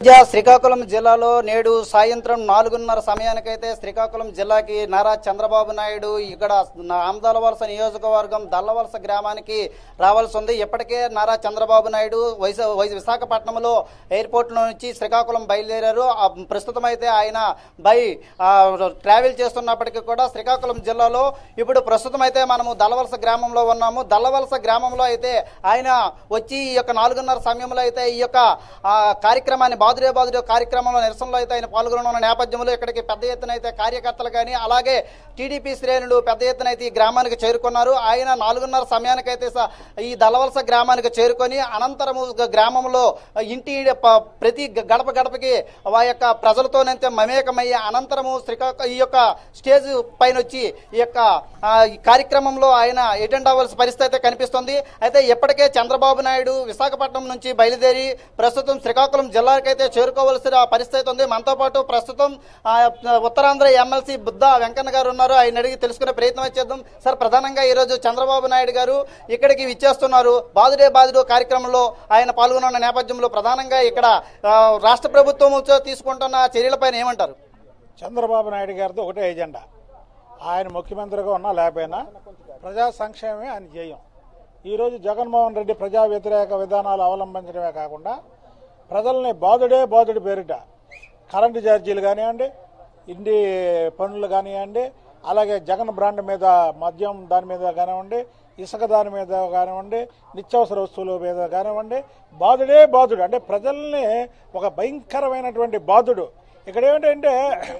మధ్య శ్రీకాకుళం జిల్లాలో నేడు సాయంత్రం నాలుగున్నర సమయానికైతే శ్రీకాకుళం జిల్లాకి నారా చంద్రబాబు నాయుడు ఇక్కడ ఆమదాల వలస నియోజకవర్గం దల్లవలస గ్రామానికి రావాల్సి ఉంది ఇప్పటికే నారా చంద్రబాబు నాయుడు వైస వై- విశాఖపట్నంలో ఎయిర్పోర్ట్ నుంచి శ్రీకాకుళం బయలుదేరారు ఆ ప్రస్తుతం అయితే ఆయన బై ఆ, ట్రావెల్ చేస్తున్నప్పటికీ కూడా శ్రీకాకుళం జిల్లాలో ఇప్పుడు ప్రస్తుతం అయితే మనము దల్లవలస గ్రామంలో ఉన్నాము దల్లవలస గ్రామంలో అయితే ఆయన వచ్చి ఈ యొక్క నాలుగున్నర సమయంలో అయితే ఈ యొక్క ఆ, కార్యక్రమాన్ని బాదురే బాదురే కార్యక్రమంలో నిరసనలో అయితే ఆయన పాల్గొననున్న నేపథ్యంలో ఇక్కడికి పెద్ద ఎత్తున అయితే కార్యకర్తలు కానీ అలాగే టీడీపీ శ్రేణులు పెద్ద ఎత్తున అయితే ఈ గ్రామానికి చేరుకున్నారు ఆయన నాలుగున్నర సమయానికైతే స- ఈ దళవలస గ్రామానికి చేరుకొని అనంతరము గ- గ్రామంలో ఇంటి ప- ప్రతి గ- గడప గడపకి ఆ యొక్క ప్రజలతోనైతే మమేకమయ్యి అనంతరము శ్రీకాకుళం ఈ యొక్క స్టేజ్ పైన వచ్చి ఈ యొక్క ఆ, ఈ కార్యక్రమంలో ఆయన అటెండ్ అవ్వాల్సిన పరిస్థితి అయితే కనిపిస్తుంది అయితే ఇప్పటికే చంద్రబాబు నాయుడు విశాఖపట్నం నుంచి బయలుదేరి ప్రస్తుతం శ్రీకాకుళం జిల్లాకైతే చేరుకోవాల్సిన పరిస్థితి ఉంది మనతో పాటు ప్రస్తుతం ఆ, ఉత్తరాంధ్ర ఎమ్మెల్సీ బుద్ధ వెంకన్న గారు ఉన్నారు ఆయన అడిగి తెలుసుకునే ప్రయత్నం చేద్దాం సార్ ప్రధానంగా ఈరోజు చంద్రబాబు నాయుడు గారు ఇక్కడికి విచ్చేస్తున్నారు బాదుడే బాదుడు కార్యక్రమంలో ఆయన పాల్గొన్న నేపథ్యంలో ప్రధానంగా ఇక్కడ ఆ, రాష్ట్ర ప్రభుత్వం తీసుకుంటున్న చర్యలపైన ఏమంటారు చంద్రబాబు నాయుడు గారితో ఒకటే ఎజెండా ఆయన ముఖ్యమంత్రిగా ఉన్నా లేకపోయినా ప్రజా సంక్షేమమే ఆయన ధ్యేయం ఈరోజు జగన్మోహన్ రెడ్డి ప్రజా వ్యతిరేక విధానాలు అవలంబించడమే కాకుండా ప్రజల్ని బాధుడే బాధుడి పేరిట కరెంటు ఛార్జీలు కానివ్వండి ఇంటి పనులు కానివ్వండి అలాగే జగన్ బ్రాండ్ మీద మద్యం దాని మీద కానివ్వండి ఇసుక దాని మీద కానివ్వండి నిత్యావసర వస్తువుల మీద కానివ్వండి బాధుడే బాధుడు అంటే ప్రజల్ని ఒక భయంకరమైనటువంటి బాధుడు ఇక్కడ ఏమిటంటే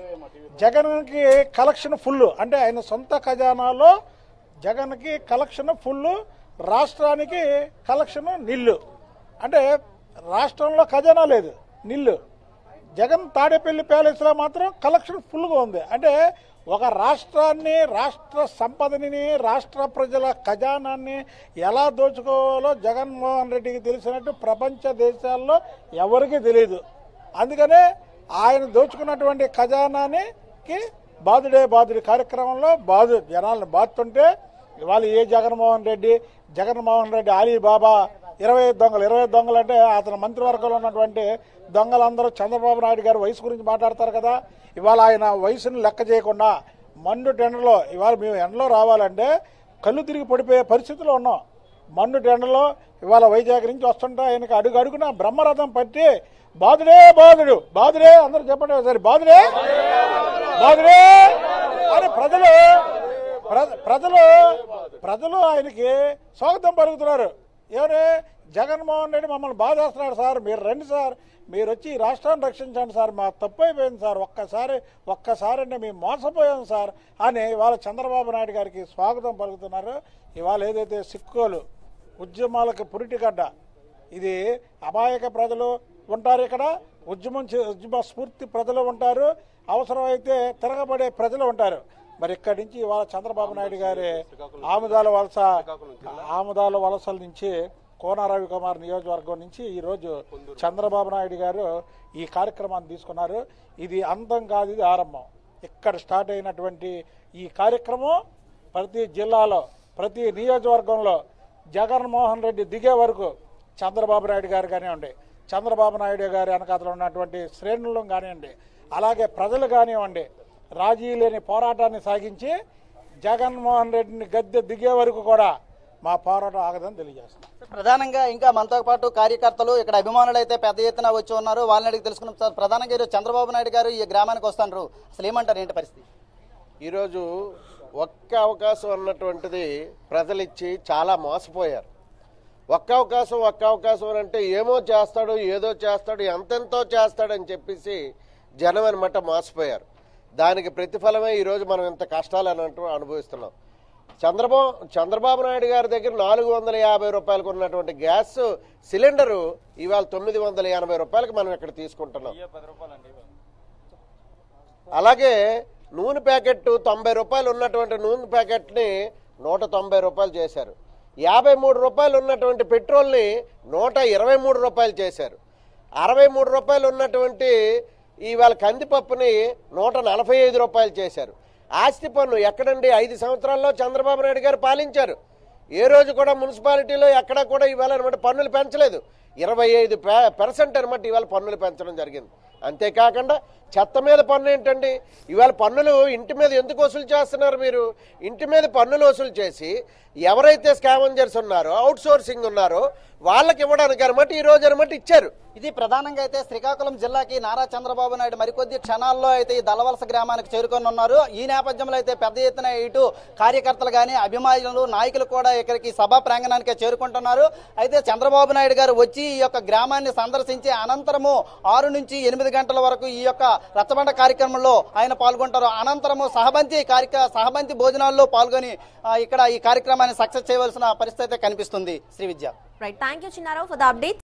జగన్కి కలెక్షన్ ఫుల్ అంటే ఆయన సొంత ఖజానాలో జగన్కి కలెక్షన్ ఫుల్ రాష్ట్రానికి కలెక్షన్ నిల్లు అంటే రాష్ట్రంలో ఖజానా లేదు నిల్లు జగన్ తాడేపల్లి ప్యాలెస్లో మాత్రం కలెక్షన్ ఫుల్గా ఉంది అంటే ఒక రాష్ట్రాన్ని రాష్ట్ర సంపదని రాష్ట్ర ప్రజల ఖజానాన్ని ఎలా దోచుకోవాలో జగన్మోహన్ రెడ్డికి తెలిసినట్టు ప్రపంచ దేశాల్లో ఎవరికీ తెలియదు అందుకనే ఆయన దోచుకున్నటువంటి ఖజానానికి బాధుడే బాధుడి కార్యక్రమంలో బాధు జనాలను బాధుతుంటే ఇవాళ ఏ జగన్మోహన్ రెడ్డి జగన్మోహన్ రెడ్డి అలీ బాబా ఇరవై ఐదు దొంగలు ఇరవై ఐదు దొంగలు అంటే అతని మంత్రివర్గంలో ఉన్నటువంటి దొంగలందరూ చంద్రబాబు నాయుడు గారు వయసు గురించి మాట్లాడతారు కదా ఇవాళ ఆయన వయసుని లెక్క చేయకుండా మండు టెండర్లో ఇవాళ మేము ఎండలో రావాలంటే కళ్ళు తిరిగి పడిపోయే పరిస్థితిలో ఉన్నాం మండు టెండర్లో ఇవాళ వైజాగ్ నుంచి వస్తుంటే ఆయనకి అడుగు అడుగున బ్రహ్మరథం పట్టి బాధుడే బాధుడు బాధుడే అందరూ చెప్పండి ఒకసారి బాధుడే బాధుడే అని ప్రజలు ప్ర- ప్రజలు ప్రజలు ఆయనకి స్వాగతం పలుకుతున్నారు ఎవరే జగన్మోహన్ రెడ్డి మమ్మల్ని బాధేస్తున్నాడు సార్ మీరు రండి సార్ మీరు వచ్చి ఈ రాష్ట్రాన్ని రక్షించండి సార్ మా తప్పు అయిపోయింది సార్ ఒక్కసారి ఒక్కసారి అంటే మేము మోసపోయాం సార్ అని ఇవాళ చంద్రబాబు నాయుడు గారికి స్వాగతం పలుకుతున్నారు ఇవాళ ఏదైతే సిక్కులు ఉద్యమాలకు పురిటిగడ్డ ఇది అమాయక ప్రజలు ఉంటారు ఇక్కడ ఉద్యమం చే- ఉద్యమ స్ఫూర్తి ప్రజలు ఉంటారు అవసరమైతే తిరగబడే ప్రజలు ఉంటారు మరి ఇక్కడి నుంచి ఇవాళ చంద్రబాబు నాయుడు గారి ఆముదాల వలస ఆముదాల వలసల నుంచి కోన రవికుమార్ నియోజకవర్గం నుంచి ఈరోజు చంద్రబాబు నాయుడు గారు ఈ కార్యక్రమాన్ని తీసుకున్నారు ఇది అంతం కాదు ఇది ఆరంభం ఇక్కడ స్టార్ట్ అయినటువంటి ఈ కార్యక్రమం ప్రతి జిల్లాలో ప్రతి నియోజకవర్గంలో జగన్మోహన్ రెడ్డి దిగే వరకు చంద్రబాబు నాయుడు గారు కానివ్వండి చంద్రబాబు నాయుడు గారి వెనకాతలో ఉన్నటువంటి శ్రేణులు కానివ్వండి అలాగే ప్రజలు కానివ్వండి రాజీ లేని పోరాటాన్ని సాగించి జగన్మోహన్ రెడ్డిని గద్దె దిగే వరకు కూడా మా పోరాటం ఆగదని తెలియజేస్తాం ప్రధానంగా ఇంకా మనతో పాటు కార్యకర్తలు ఇక్కడ అభిమానులు అయితే పెద్ద ఎత్తున వచ్చి ఉన్నారు వాళ్ళని అడిగి తెలుసుకున్నాం సార్ ప్రధానంగా ఈరోజు చంద్రబాబు నాయుడు గారు ఈ గ్రామానికి వస్తున్నారు అసలు ఏమంటారు ఏంటి పరిస్థితి ఈరోజు ఒక్క అవకాశం అన్నటువంటిది ప్రజలిచ్చి చాలా మోసపోయారు ఒక్క అవకాశం ఒక్క అవకాశం అని అంటే ఏమో చేస్తాడు ఏదో చేస్తాడు ఎంతెంతో చేస్తాడని చెప్పేసి జనం అనమాట మోసపోయారు దానికి ప్రతిఫలమే ఈరోజు మనం ఇంత కష్టాలు అన్నట్టు అనుభవిస్తున్నాం చంద్రబాబు చంద్రబాబు నాయుడు గారి దగ్గర నాలుగు వందల యాభై రూపాయలకు ఉన్నటువంటి గ్యాస్ సిలిండరు ఇవాళ తొమ్మిది వందల ఎనభై రూపాయలకు మనం ఇక్కడ తీసుకుంటున్నాం అలాగే నూనె ప్యాకెట్ తొంభై రూపాయలు ఉన్నటువంటి నూనె ప్యాకెట్ని నూట తొంభై రూపాయలు చేశారు యాభై మూడు రూపాయలు ఉన్నటువంటి పెట్రోల్ని నూట ఇరవై మూడు రూపాయలు చేశారు అరవై మూడు రూపాయలు ఉన్నటువంటి ఇవాళ కందిపప్పుని నూట నలభై ఐదు రూపాయలు చేశారు ఆస్తి పన్ను ఎక్కడండి ఐదు సంవత్సరాల్లో చంద్రబాబు నాయుడు గారు పాలించారు ఏ రోజు కూడా మున్సిపాలిటీలో ఎక్కడా కూడా ఇవాళ అనమాట పన్నులు పెంచలేదు ఇరవై ఐదు పర్సెంట్ అనమాట ఇవాళ పన్నులు పెంచడం జరిగింది అంతేకాకుండా చెత్త మీద పన్ను ఏంటండి ఇవాళ పన్నులు ఇంటి మీద ఎందుకు వసూలు చేస్తున్నారు మీరు ఇంటి మీద పన్నులు వసూలు చేసి ఎవరైతే స్కావెంజర్స్ ఉన్నారో అవుట్ సోర్సింగ్ ఉన్నారో వాళ్ళకి ఇవ్వడానికి అనమాట ఈ రోజు అనమాట ఇచ్చారు ఇది ప్రధానంగా అయితే శ్రీకాకుళం జిల్లాకి నారా చంద్రబాబు నాయుడు మరికొద్ది క్షణాల్లో అయితే ఈ దళవలస గ్రామానికి చేరుకొని ఉన్నారు ఈ నేపథ్యంలో అయితే పెద్ద ఎత్తున ఇటు కార్యకర్తలు కానీ అభిమానులు నాయకులు కూడా ఇక్కడికి సభా ప్రాంగణానికి చేరుకుంటున్నారు అయితే చంద్రబాబు నాయుడు గారు వచ్చి ఈ యొక్క గ్రామాన్ని సందర్శించి అనంతరము ఆరు నుంచి ఎనిమిది గంటల వరకు ఈ యొక్క రచ్చబండ కార్యక్రమంలో ఆయన పాల్గొంటారు అనంతరము సహబంతి కార్యక్ర సహబంతి భోజనాల్లో పాల్గొని ఆ, ఇక్కడ ఈ కార్యక్రమాన్ని సక్సెస్ చేయవలసిన పరిస్థితి అయితే కనిపిస్తుంది Sri Vidya right thank you Chinnarao for the update